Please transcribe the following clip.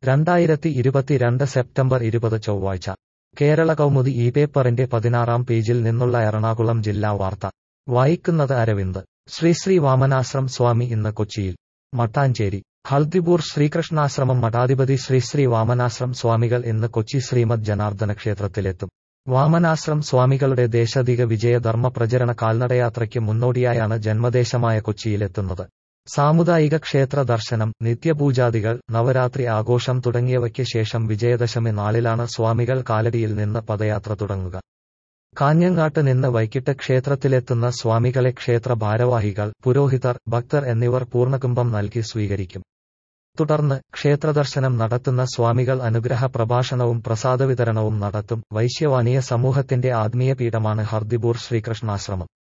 രണ്ടായിരത്തി ഇരുപത്തിരണ്ട് സെപ്റ്റംബർ ഇരുപത് ചൊവ്വാഴ്ച കേരള കൗമുദി ഈ പേപ്പറിന്റെ പതിനാറാം പേജിൽ നിന്നുള്ള എറണാകുളം ജില്ലാ വാർത്ത വായിക്കുന്നത് അരവിന്ദ് ശ്രീ ശ്രീ വാമനാശ്രം സ്വാമി ഇന്ന് കൊച്ചിയിൽ മട്ടാഞ്ചേരി ഹൽദിപൂർ ശ്രീകൃഷ്ണാശ്രമം മഠാധിപതി ശ്രീ ശ്രീ വാമനാശ്രം സ്വാമികൾ ഇന്ന് കൊച്ചി ശ്രീമദ് ജനാർദ്ദന ക്ഷേത്രത്തിലെത്തും വാമനാശ്രം സ്വാമികളുടെ ദേശാധിക വിജയധർമ്മ പ്രചരണ കാൽനടയാത്രയ്ക്ക് മുന്നോടിയായാണ് ജന്മദേശമായ കൊച്ചിയിലെത്തുന്നത് സാമുദായിക ക്ഷേത്ര ദർശനം നിത്യപൂജാദികൾ നവരാത്രി ആഘോഷം തുടങ്ങിയവയ്ക്ക് ശേഷം വിജയദശമി നാളിലാണ് സ്വാമികൾ കാലടിയിൽ നിന്ന് പദയാത്ര തുടങ്ങുക കാഞ്ഞങ്ങാട്ട് നിന്ന് വൈകിട്ട് ക്ഷേത്രത്തിലെത്തുന്ന സ്വാമികളെ ക്ഷേത്ര ഭാരവാഹികൾ പുരോഹിതർ ഭക്തർ എന്നിവർ പൂർണ്ണകുംഭം നൽകി സ്വീകരിക്കും തുടർന്ന് ക്ഷേത്രദർശനം നടത്തുന്ന സ്വാമികൾ അനുഗ്രഹ പ്രഭാഷണവും പ്രസാദവിതരണവും നടത്തും വൈശ്യവാനീയ സമൂഹത്തിന്റെ ആത്മീയ പീഠമാണ് ഹർദിപൂർ ശ്രീകൃഷ്ണാശ്രമം